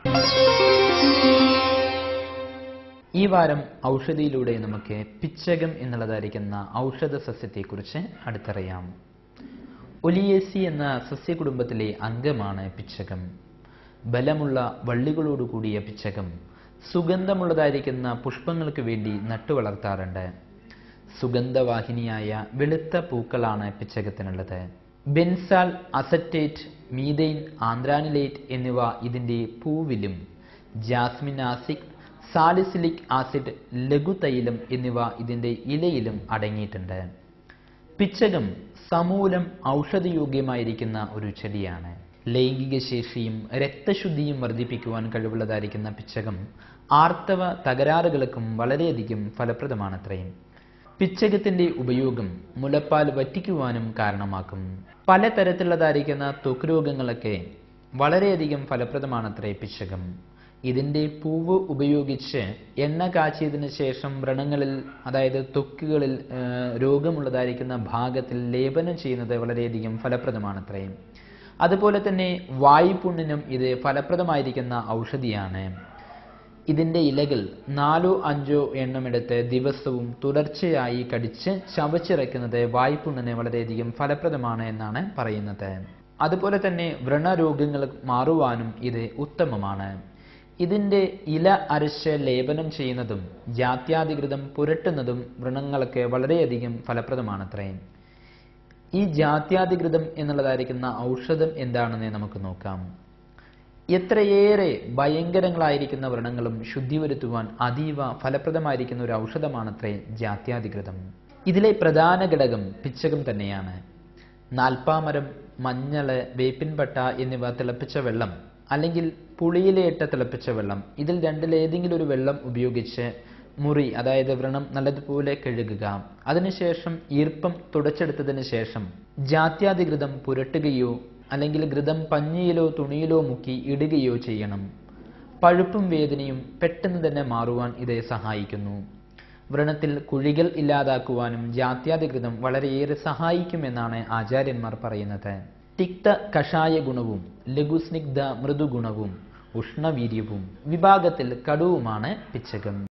ഈ വാരം ഔഷധിയിലൂടെ നമുക്ക് പിച്ചകം എന്നുള്ളതായിരിക്കുന്ന ഔഷധ സസ്യത്തെക്കുറിച്ച് അടുത്തറിയാം ഒലിയേസി എന്ന സസ്യകുടുംബത്തിലെ അംഗമാണ് പിച്ചകം ബലമുള്ള വള്ളികളോടുകൂടിയ പിച്ചകം സുഗന്ധമുള്ളതായിരിക്കുന്ന പുഷ്പങ്ങൾക്ക് വേണ്ടി നട്ടുവളർത്താറുണ്ട് സുഗന്ധവാഹിനിയായ വെളുത്ത പൂക്കളാണ് പിച്ചകത്തിനുള്ളത് ബെൻസാൽ അസറ്റേറ്റ് മീതെയിൻ ആന്ത്രാനിലേറ്റ് എന്നിവ ഇതിന്റെ പൂവിലും ജാസ്മിൻ ആസിഡ് സാലിസിലിക് ആസിഡ് ലഘുതൈലം എന്നിവ ഇതിന്റെ ഇലയിലും അടങ്ങിയിട്ടുണ്ട് പിച്ചകം സമൂലം ഔഷധയോഗ്യമായിരിക്കുന്ന ഒരു ചെടിയാണ് ലൈംഗിക ശേഷിയും രക്തശുദ്ധിയും വർദ്ധിപ്പിക്കുവാൻ കഴിവുള്ളതായിരിക്കുന്ന പിച്ചകം ആർത്തവ തകരാറുകൾക്കും വളരെയധികം ഫലപ്രദമാണത്രയും പിച്ചകത്തിന്റെ ഉപയോഗം മുലപ്പാൽ വറ്റിക്കുവാനും കാരണമാക്കും പലതരത്തിലുള്ളതായിരിക്കുന്ന ത്വക്ക് രോഗങ്ങളൊക്കെ വളരെയധികം ഫലപ്രദമാണത്രേ പിച്ചകം ഇതിന്റെ പൂവ് ഉപയോഗിച്ച് എണ്ണ കാച്ചിയതിനു ശേഷം വ്രണങ്ങളിൽ അതായത് ത്വക്കുകളിൽ ആ, രോഗമുള്ളതായിരിക്കുന്ന ഭാഗത്തിൽ ലേപനം ചെയ്യുന്നത് വളരെയധികം ഫലപ്രദമാണത്രയും അതുപോലെ തന്നെ വായുപുണ്ണിനും ഇത് ഫലപ്രദമായിരിക്കുന്ന ഔഷധിയാണ് ഇതിന്റെ ഇലകൾ നാലോ അഞ്ചോ എണ്ണമെടുത്ത് ദിവസവും തുടർച്ചയായി കടിച്ച് ചവച്ചിറക്കുന്നത് വായ്പുണ്ണിന് വളരെയധികം ഫലപ്രദമാണ് എന്നാണ് പറയുന്നത് അതുപോലെ തന്നെ വ്രണരോഗങ്ങൾ മാറുവാനും ഇത് ഉത്തമമാണ് ഇതിന്റെ ഇല അരച്ച് ലേപനം ചെയ്യുന്നതും ജാത്യാധികൃതം പുരട്ടുന്നതും വ്രണങ്ങൾക്ക് വളരെയധികം ഫലപ്രദമാണത്രേ ഈ ജാത്യാധികൃതം എന്നുള്ളതായിരിക്കുന്ന ഔഷധം എന്താണെന്ന് നമുക്ക് നോക്കാം എത്രയേറെ ഭയങ്കരങ്ങളായിരിക്കുന്ന വ്രണങ്ങളും ശുദ്ധി വരുത്തുവാൻ അതീവ ഫലപ്രദമായിരിക്കുന്ന ഒരു ഔഷധമാണത്രേ ജാത്യാധികൃതം ഇതിലെ പ്രധാന ഘടകം പിച്ചകം തന്നെയാണ് നാൽപ്പാമരം മഞ്ഞള് വേപ്പിൻപട്ട എന്നിവ തിളപ്പിച്ച വെള്ളം അല്ലെങ്കിൽ പുളിയിലയിട്ട തിളപ്പിച്ച വെള്ളം ഇതിൽ രണ്ടിലേതെങ്കിലും ഒരു വെള്ളം ഉപയോഗിച്ച് മുറി അതായത് വ്രണം നല്ലതുപോലെ കഴുകുക അതിനുശേഷം ഈർപ്പം തുടച്ചെടുത്തതിന് ശേഷം ജാത്യാധികൃതം പുരട്ടുകയോ അല്ലെങ്കിൽ ഘൃതം പഞ്ഞിയിലോ തുണിയിലോ മുക്കി ഇടുകയോ ചെയ്യണം പഴുപ്പും വേദനയും പെട്ടെന്ന് തന്നെ മാറുവാൻ ഇത് സഹായിക്കുന്നു വ്രണത്തിൽ കുഴികൾ ഇല്ലാതാക്കുവാനും ജാത്യാധികൃതം വളരെയേറെ സഹായിക്കുമെന്നാണ് ആചാര്യന്മാർ പറയുന്നത് തിക്ത കഷായ ഗുണവും ലഘുസ്നിഗ്ധ മൃദുഗുണവും ഉഷ്ണവീര്യവും വിഭാഗത്തിൽ കടുവുമാണ് പിച്ചകം